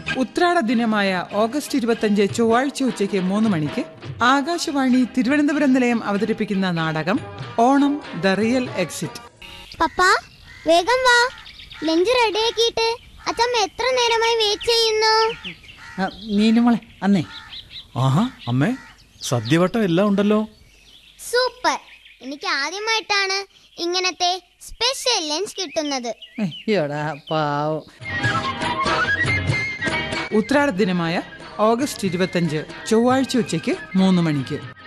ഉത്രാട ദിനമായ ഓഗസ്റ്റ് ഇരുപത്തഞ്ച് ചൊവ്വാഴ്ച ഉച്ചയ്ക്ക് മൂന്ന് മണിക്ക് ആകാശവാണി തിരുവനന്തപുരം നിലയം അവതരിപ്പിക്കുന്ന നാടകം ഓണം ദ റിയൽ എക്സിറ്റ് പപ്പാ വേഗം വാ ലഞ്ച് റെഡിയാക്കിയിട്ട് അച്ഛമ്മ എത്ര നേരമായി വെയിറ്റ് ചെയ്യുന്നു മീനുമോളെ അന്നേ ആഹാ അമ്മേ സദ്യവട്ടം എല്ലാം ഉണ്ടല്ലോ സൂപ്പർ എനിക്ക് ആദ്യമായിട്ടാണ് ഇങ്ങനത്തെ സ്പെഷ്യൽ ലഞ്ച് കിട്ടുന്നത് അയ്യോടാ പാവം ഉത്രാട ദിനമായ ഓഗസ്റ്റ് ഇരുപത്തഞ്ച് ചൊവ്വാഴ്ച ഉച്ചയ്ക്ക് മൂന്ന് മണിക്ക്